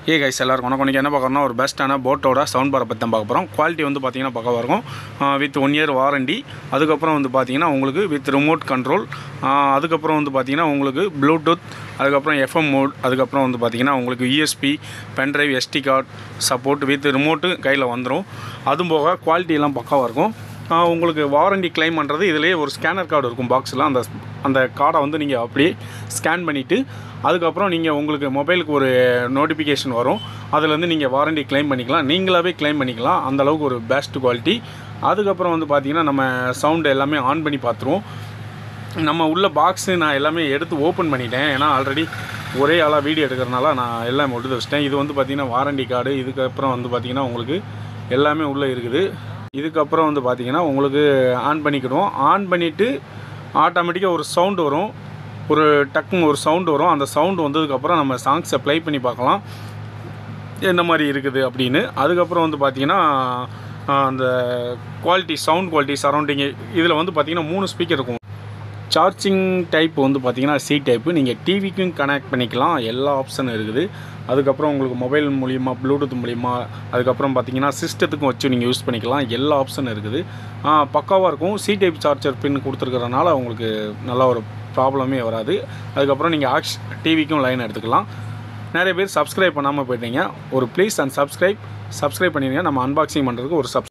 ஏ guys எல்லாருக்கும் வணக்கம் இன்றைக்கி என்ன பார்க்குறோம்னா ஒரு பெஸ்ட்டான போட்டோட சவுண்ட் பாரை பற்றி தான் பார்க்க போகிறோம் குவாலிட்டி வந்து பார்த்தீங்கன்னா பக்கவாக இருக்கும் வித் ஒன் இயர் வாரண்டி அதுக்கப்புறம் வந்து பார்த்தீங்கன்னா உங்களுக்கு வித் ரிமோட் கண்ட்ரோல் அதுக்கப்புறம் வந்து பார்த்தீங்கன்னா உங்களுக்கு ப்ளூடூத் அதுக்கப்புறம் எஃப்எம் மோட் அதுக்கப்புறம் வந்து பார்த்தீங்கன்னா உங்களுக்கு USB pendrive SD card support with remote கையில் வந்துடும் அதுவும் போக குவாலிட்டி எல்லாம் பக்காவாக இருக்கும் ஆஹ் உங்களுக்கு வாரண்டி கிளைம் பண்ணுறது இதிலேயே ஒரு ஸ்கேனர் கார்டு இருக்கும் பாக்ஸில் அந்த அந்த கார்டை வந்து நீங்கள் அப்படியே ஸ்கேன் பண்ணிவிட்டு அதுக்கப்புறம் நீங்கள் உங்களுக்கு மொபைலுக்கு ஒரு நோட்டிஃபிகேஷன் வரும் அதுலேருந்து நீங்கள் வாரண்டி கிளைம் பண்ணிக்கலாம் நீங்களாகவே கிளைம் பண்ணிக்கலாம் அந்த அளவுக்கு ஒரு பெஸ்ட் குவாலிட்டி அதுக்கப்புறம் வந்து பார்த்தீங்கன்னா நம்ம சவுண்டு எல்லாமே ஆன் பண்ணி பார்த்துருவோம் நம்ம உள்ள பாக்ஸு நான் எல்லாமே எடுத்து ஓப்பன் பண்ணிட்டேன் ஏன்னா ஆல்ரெடி ஒரே ஆளாக வீடியோ எடுக்கிறனால நான் எல்லாம் எடுத்து வச்சிட்டேன் இது வந்து பார்த்திங்கன்னா வாரண்டி கார்டு இதுக்கப்புறம் வந்து பார்த்திங்கன்னா உங்களுக்கு எல்லாமே உள்ளே இருக்குது இதுக்கப்புறம் வந்து பார்த்திங்கன்னா உங்களுக்கு ஆன் பண்ணிக்கிடுவோம் ஆன் பண்ணிவிட்டு ஆட்டோமேட்டிக்காக ஒரு சவுண்டு வரும் ஒரு டக்குன்னு ஒரு சவுண்டு வரும் அந்த சவுண்டு வந்ததுக்கப்புறம் நம்ம சாங்ஸை ப்ளே பண்ணி பார்க்கலாம் என்ன மாதிரி இருக்குது அப்படின்னு அதுக்கப்புறம் வந்து பார்த்தீங்கன்னா ஆஹ், அந்த குவாலிட்டி சவுண்ட் குவாலிட்டி சரௌண்டிங்கு இதில் வந்து பார்த்தீங்கன்னா மூணு ஸ்பீக்கர் இருக்கும் சார்ஜிங் டைப் வந்து பார்த்தீங்கன்னா சி டைப்பு நீங்கள் டிவிக்கும் கனெக்ட் பண்ணிக்கலாம் எல்லா ஆப்ஷனும் இருக்குது அதுக்கப்புறம் உங்களுக்கு மொபைல் மூலிமா ப்ளூடூத் மூலிமா அதுக்கப்புறம் பார்த்தீங்கன்னா சிஸ்டத்துக்கும் வச்சு நீங்கள் யூஸ் பண்ணிக்கலாம் எல்லா ஆப்ஷனும் இருக்குது பக்காவாக இருக்கும் சி டைப் சார்ஜர் பின் கொடுத்துருக்கறனால உங்களுக்கு நல்லா ஒரு ப்ராப்ளமே வராது அதுக்கப்புறம் நீங்கள் ஆக்ஸ் டிவிக்கும் லைன் எடுத்துக்கலாம் நிறைய பேர் சப்ஸ்கிரைப் பண்ணாமல் போயிட்டீங்க ஒரு ப்ளீஸ் அண்ட் சப்ஸ்கிரைப் சப்ஸ்கிரைப் பண்ணிடுங்க நம்ம அன்பாக்சிங் பண்ணுறதுக்கு ஒரு சப்